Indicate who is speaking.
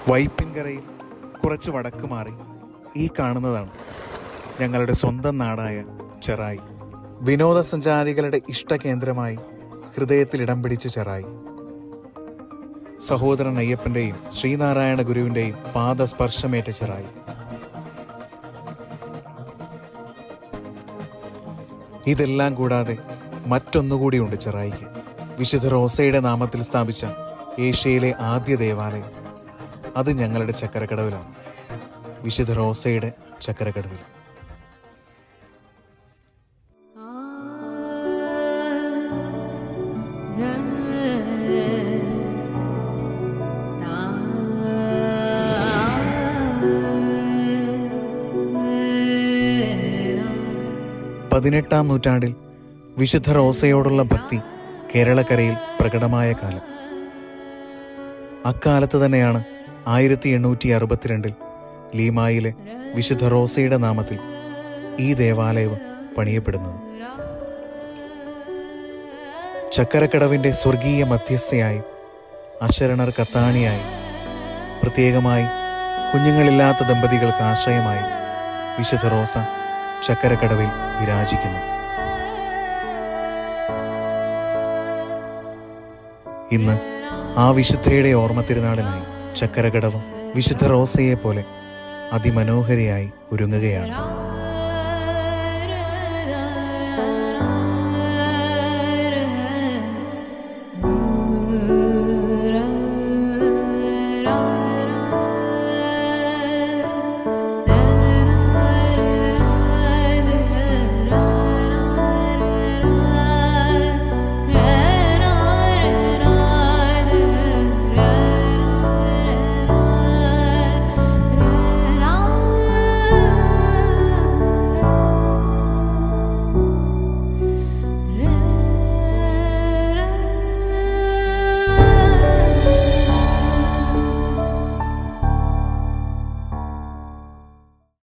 Speaker 1: വൈപ്പിൻകരയിൽ കുറച്ച് വടക്ക് മാറി ഈ കാണുന്നതാണ് ഞങ്ങളുടെ സ്വന്തം നാടായ ചെറായി വിനോദസഞ്ചാരികളുടെ ഇഷ്ടകേന്ദ്രമായി ഹൃദയത്തിൽ ഇടം പിടിച്ച ചെറായി സഹോദരൻ അയ്യപ്പന്റെയും ശ്രീനാരായണ ഗുരുവിന്റെയും പാദസ്പർശമേറ്റ ചെറായി ഇതെല്ലാം കൂടാതെ മറ്റൊന്നുകൂടിയുണ്ട് ചെറായിക്ക് വിശുദ്ധ റോസയുടെ നാമത്തിൽ സ്ഥാപിച്ച ഏഷ്യയിലെ ആദ്യ ദേവാലയം അത് ഞങ്ങളുടെ ചക്കരക്കടവിലാണ് വിശുദ്ധ റോസയുടെ ചക്കരക്കടവിൽ പതിനെട്ടാം നൂറ്റാണ്ടിൽ വിശുദ്ധ റോസയോടുള്ള ഭക്തി കേരളക്കരയിൽ പ്രകടമായ കാലം അക്കാലത്ത് തന്നെയാണ് ആയിരത്തി എണ്ണൂറ്റി അറുപത്തിരണ്ടിൽ ലീമായിലെ വിശുദ്ധ റോസയുടെ നാമത്തിൽ ഈ ദേവാലയവും പണിയപ്പെടുന്നത് ചക്കരക്കടവിന്റെ സ്വർഗീയ മധ്യസ്ഥയായി അശരണർ കത്താണിയായി പ്രത്യേകമായി കുഞ്ഞുങ്ങളില്ലാത്ത ദമ്പതികൾക്ക് ആശ്രയമായി വിശുദ്ധ റോസ ചക്കരക്കടവിൽ വിരാജിക്കുന്നു ഇന്ന് ആ വിശുദ്ധയുടെ ഓർമ്മ തിരുനാളിനായി ചക്കരകടവും വിശുദ്ധ റോസയെ പോലെ അതിമനോഹരിയായി ഒരുങ്ങുകയാണ്